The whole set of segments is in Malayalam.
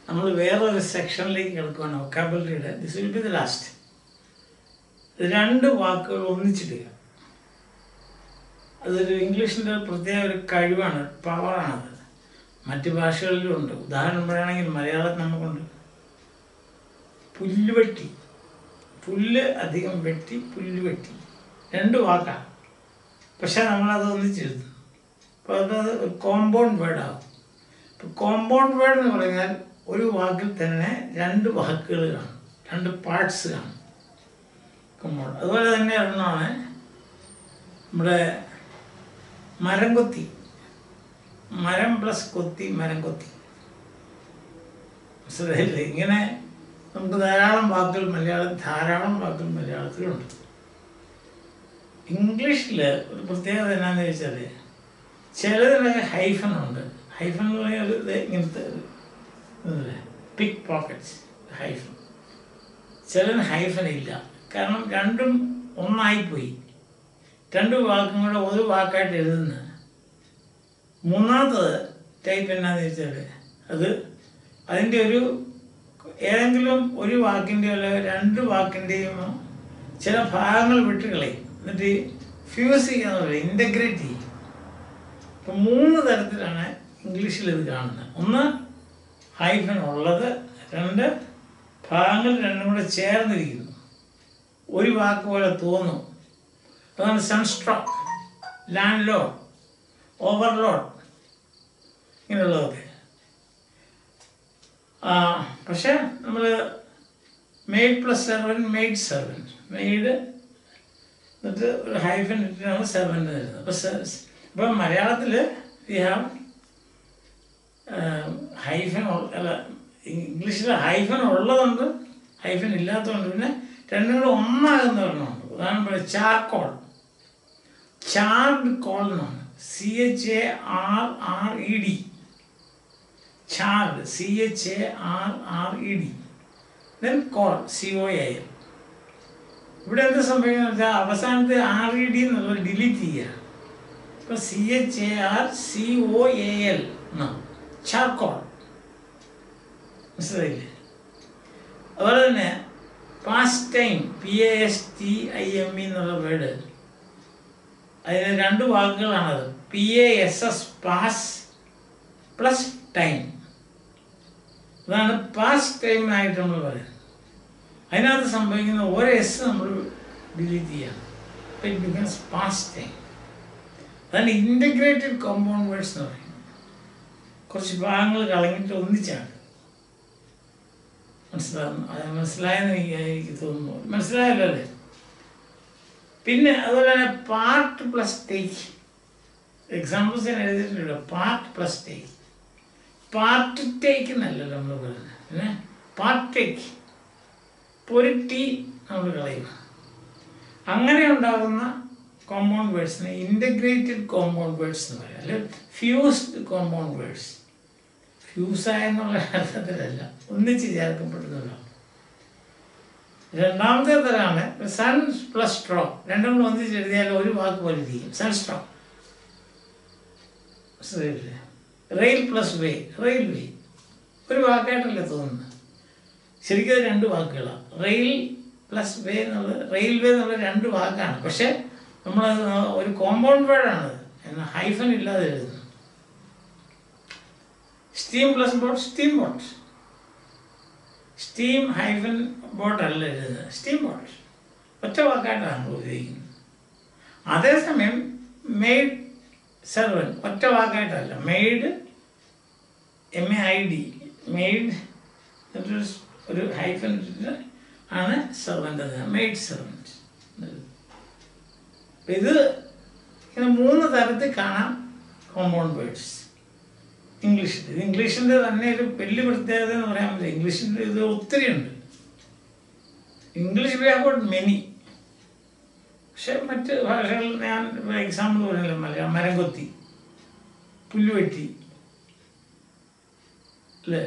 നമ്മൾ വേറൊരു സെക്ഷനിലേക്ക് കിടക്കുകയാണ് വൊക്കാബുലറിയുടെ this will be the last രണ്ട് വാക്കുകൾ ഒന്നിച്ചിടുക അതൊരു ഇംഗ്ലീഷിൻ്റെ പ്രത്യേക ഒരു കഴിവാണ് പവറാണത് മറ്റ് ഭാഷകളിലും ഉണ്ട് ഉദാഹരണം പറയുകയാണെങ്കിൽ മലയാളത്തിൽ നമുക്കുണ്ട് പുല്ലുവെട്ടി പുല്ല് അധികം വെട്ടി പുല്ല് വെട്ടി രണ്ട് വാക്കാണ് പക്ഷെ നമ്മളത് ഒന്നിച്ചെഴുതുന്നു അപ്പോൾ അത് ഒരു കോമ്പൗണ്ട് വേർഡാകും ഇപ്പോൾ കോമ്പൗണ്ട് വേർഡ് എന്ന് പറഞ്ഞാൽ ഒരു വാക്കിൽ തന്നെ രണ്ട് വാക്കുകൾ കാണും രണ്ട് പാർട്സ് കാണും കോമ്പൗണ്ട് അതുപോലെ തന്നെ ഒരെണ്ണമാണ് നമ്മുടെ മരം കൊത്തി മരം പ്ലസ് കൊത്തി മരം കൊത്തി മനസ്സിലായില്ലേ ഇങ്ങനെ നമുക്ക് ധാരാളം വാക്കുകൾ മലയാളം ധാരാളം വാക്കുകൾ മലയാളത്തിലുണ്ട് ഇംഗ്ലീഷിൽ ഒരു പ്രത്യേകത എന്നാന്ന് ചോദിച്ചാൽ ചിലതിലൊക്കെ ഹൈഫൺ ഉണ്ട് ഹൈഫൺ എന്ന് പറഞ്ഞാൽ ഒരു ഇത് ഇങ്ങനത്തെ പിക് പോക്കറ്റ്സ് ഹൈഫൺ ചിലതിന് ഹൈഫൺ ഇല്ല കാരണം രണ്ടും ഒന്നായിപ്പോയി രണ്ട് വാക്കും കൂടെ ഒരു വാക്കായിട്ട് എഴുതുന്നത് മൂന്നാമത്തത് ടൈപ്പ് എന്നാന്ന് വെച്ചാൽ അത് അതിൻ്റെ ഒരു ഏതെങ്കിലും ഒരു വാക്കിൻ്റെയോ അല്ല രണ്ട് വാക്കിൻ്റെയും ചില ഭാഗങ്ങൾ വിട്ട് കളയും എന്നിട്ട് ഫ്യൂസ് ചെയ്യാന്ന് പറയും ഇൻ്റഗ്രേറ്റ് ചെയ്യും അപ്പം മൂന്ന് തരത്തിലാണ് ഇംഗ്ലീഷിൽ ഇത് കാണുന്നത് ഒന്ന് ഹൈഫൻ ഉള്ളത് രണ്ട് ഭാഗങ്ങൾ രണ്ടും കൂടെ ചേർന്നിരിക്കുന്നു ഒരു വാക്ക് പോലെ തോന്നും അതാണ് സൺസ്ട്രോക്ക് ലാൻഡ് ലോഡ് ഓവർലോഡ് ഇങ്ങനെയുള്ളതൊക്കെ ആ, പക്ഷേ നമ്മൾ maid plus servant maid servant maid എന്നിട്ട് ഒരു ഹൈഫൻ ഇട്ടിട്ടാണ് സെർവൻറ്റ് തരുന്നത് അപ്പോൾ ഇപ്പം മലയാളത്തിൽ വി ഹാവ് ഹൈഫൻ അല്ല ഇംഗ്ലീഷിൽ ഹൈഫൻ ഉള്ളതുണ്ട് ഹൈഫൻ ഇല്ലാത്തതുണ്ട് പിന്നെ രണ്ടും കൂടെ ഒന്നാകുന്ന ഒരെണ്ണമുണ്ട് ഉദാഹരണം പറയാം ചാർക്കോൾ ചാർഡ് കോൾ എന്നാണ് C H A R R E D chard C H A R R E D then coal C O A L ഇവിടെ എന്ത് സംഭവിക്കുന്നത് വെച്ചാൽ അവസാനത്തെ ആർ ഇ ഡി എന്നുള്ളത് ഡിലീറ്റ് ചെയ്യുക ഇപ്പം C H A R C O A L എന്നാണ് ചാർക്കോൾ മനസ്സിലായില്ലേ അതുപോലെ തന്നെ past time P A S T I M E എന്നുള്ള വേർഡ് അതിന് രണ്ട് വാക്കുകളാണത് P A S S pass plus time അതാണ് പാസ്റ്റ് ടൈം ആയിട്ട് നമ്മൾ പറയുന്നത് അതിനകത്ത് സംഭവിക്കുന്ന ഒരു എസ് നമ്മൾ ഡിലീറ്റ് ചെയ്യാം ഇറ്റ് ബിക്കംസ് പാസ്റ്റ് ടൈം അതാണ് ഇൻ്റഗ്രേറ്റഡ് കോമ്പൗണ്ട് വേർഡ്സ് എന്ന് പറയുന്നത് കുറച്ച് ഭാഗങ്ങൾ കളഞ്ഞിട്ട് ഒന്നിച്ചാണ് മനസ്സിലാകുന്നു അത് മനസ്സിലായെന്ന് എനിക്ക് എനിക്ക് തോന്നുന്നു മനസ്സിലായല്ലോ അല്ലേ പിന്നെ അതുപോലെ തന്നെ പാർട്ട് പ്ലസ് ടേക്ക് എക്സാമ്പിൾസ് ഞാൻ എഴുതിയിട്ടുണ്ട് part plus take part take എന്നല്ലല്ലോ നമ്മൾ പറയുന്നത് പിന്നെ പാർട്ട് ടേക്ക് ഇപ്പോൾ ഒരു ടീ നമ്മൾ കളയുക അങ്ങനെ ഉണ്ടാകുന്ന കോമ്പൗണ്ട് വേർഡ്സിനെ ഇൻ്റഗ്രേറ്റഡ് കോമ്പൗണ്ട് വേർഡ്സ് എന്ന് പറയാം അല്ലെങ്കിൽ ഫ്യൂസ്ഡ് കോമ്പൗണ്ട് വേർഡ്സ് ഫ്യൂസായ എന്നുള്ള അർത്ഥത്തിലല്ല ഒന്നിച്ച് ചേർക്കപ്പെടുന്നതാണ് രണ്ടാമത്തെ തരമാണ് സൺ പ്ലസ് സ്ട്രോ രണ്ടും കൂടെ ഒന്നിച്ച് എഴുതിയാൽ ഒരു വാക്ക് പോലെ ഇരിക്കും sun straw rail plus way railway ഒരു വാക്കായിട്ടല്ലേ തോന്നുന്നത് ശരിക്കും അത് രണ്ട് വാക്കുകളാണ് റെയിൽ പ്ലസ് വേ എന്നുള്ളത് റെയിൽവേ എന്നുള്ള രണ്ട് വാക്കാണ് പക്ഷേ നമ്മൾ ഒരു കോമ്പൗണ്ട് വേർഡാണ് എന്നാൽ ഹൈഫൻ ഇല്ലാതെ എഴുതുന്നത് steam plus boat steam boat steam hyphen boat അല്ല എഴുതുന്നത് സ്റ്റീം ബോട്ട് ഒറ്റ വാക്കായിട്ടാണ് നമ്മൾ ഉപയോഗിക്കുന്നത് അതേസമയം മെയ്ഡ് സെർവൻ ഒറ്റ വാക്കായിട്ടല്ല maid M A I D maid എന്നൊരു ഒരു ഹൈഫൻ ഇട്ടിട്ട് ആണ് സെർവൻ്റ് മെയ്ഡ് സെർവൻറ്റ് ഇത് ഇങ്ങനെ മൂന്ന് തരത്തിൽ കാണാം കോമ്പൗണ്ട് വേർഡ്സ് ഇംഗ്ലീഷിൽ ഇത് ഇംഗ്ലീഷിൻ്റെ തന്നെ ഒരു വലിയ പ്രത്യേകത എന്ന് പറയാൻ പറ്റില്ല ഇംഗ്ലീഷിൻ്റെ ഇത് ഒത്തിരി ഉണ്ട് ഇംഗ്ലീഷ് വി ഹാവ് മെനി പക്ഷെ മറ്റ് ഭാഷകളിൽ ഞാൻ എക്സാമ്പിൾ പറഞ്ഞില്ല മലയാളം മരം കൊത്തി പുല്ലുവെട്ടി അല്ലേ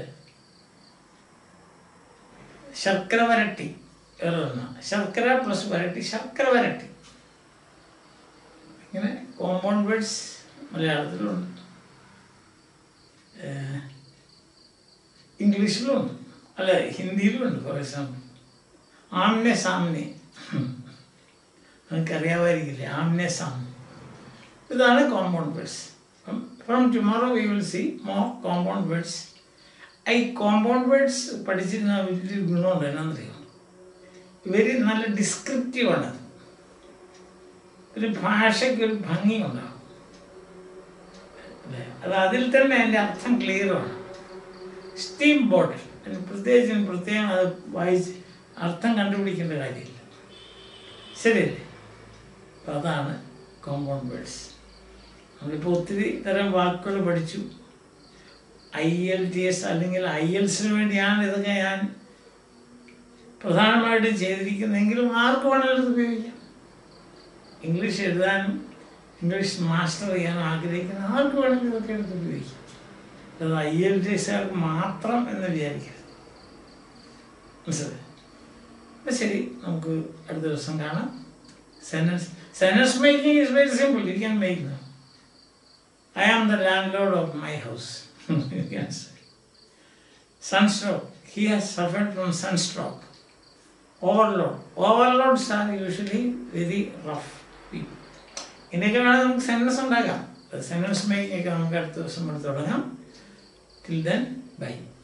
ശർക്കര വരട്ടി വേറൊരെണ്ണം ശർക്കര പ്ലസ് വരട്ടി ശർക്കര വരട്ടി ഇങ്ങനെ കോമ്പൗണ്ട് വേർഡ്സ് മലയാളത്തിലുണ്ട് ഏഹ് ഇംഗ്ലീഷിലും ഉണ്ട് അല്ല ഹിന്ദിയിലും ഉണ്ട് ഫോർ എക്സാമ്പിൾ ആംനെ സാമ്നെ നമുക്കറിയാമായിരിക്കില്ലേ ആംനെ സാമ്നെ ഇതാണ് compound words from tomorrow we will see more compound words ഈ കോമ്പൗണ്ട് വേർഡ്സ് പഠിച്ചിരുന്ന വലിയൊരു ഗുണമുണ്ട് എന്നാന്നറിയാം ഇവർ നല്ല ഡിസ്ക്രിപ്റ്റീവാണ് ഒരു ഭാഷയ്ക്ക് ഒരു ഭംഗിയുണ്ടാവും അല്ലേ അത് അതിൽ തന്നെ അതിൻ്റെ അർത്ഥം ക്ലിയറാണ് സ്റ്റീം ബോട്ടിൽ അതിന് പ്രത്യേകിച്ച് പ്രത്യേകം അത് വായിച്ച് അർത്ഥം കണ്ടുപിടിക്കേണ്ട കാര്യമില്ല ശരിയല്ലേ അപ്പം അതാണ് കോമ്പൗണ്ട് വേർഡ്സ് നമ്മളിപ്പോൾ ഒത്തിരി തരം വാക്കുകൾ പഠിച്ചു ഐ എൽ ടി എസ് അല്ലെങ്കിൽ ഐ എൽസിന് വേണ്ടിയാണ് ഇതൊക്കെ ഞാൻ പ്രധാനമായിട്ടും ചെയ്തിരിക്കുന്നതെങ്കിലും ആർക്ക് വേണമെങ്കിലും ഇത് ഉപയോഗിക്കാം ഇംഗ്ലീഷ് എഴുതാനും ഇംഗ്ലീഷ് മാസ്റ്റർ ചെയ്യാനും ആഗ്രഹിക്കുന്ന ആർക്ക് വേണമെങ്കിലും ഇതൊക്കെ എടുത്ത് ഉപയോഗിക്കാം അത് ഐ എൽ ടി എസ്കാർക്ക് മാത്രം എന്ന് വിചാരിക്കരുത് മനസ്സിലായി അപ്പം ശരി നമുക്ക് അടുത്ത ദിവസം കാണാം sentence sentence making is very simple you can make I am the landlord of my house you can say. Sunstroke. He has suffered from sunstroke. Overload. Overloads are usually very rough people. ഇങ്ങനെയൊക്കെ വേണമെങ്കിൽ നമുക്ക് സെൻറ്റൻസ് ഉണ്ടാക്കാം സെൻറ്റൻസ് മേക്കിംഗ് ഒക്കെ നമുക്ക് അടുത്ത ദിവസം എടുത്ത് തുടങ്ങാം ടിൽ ദെൻ ബൈ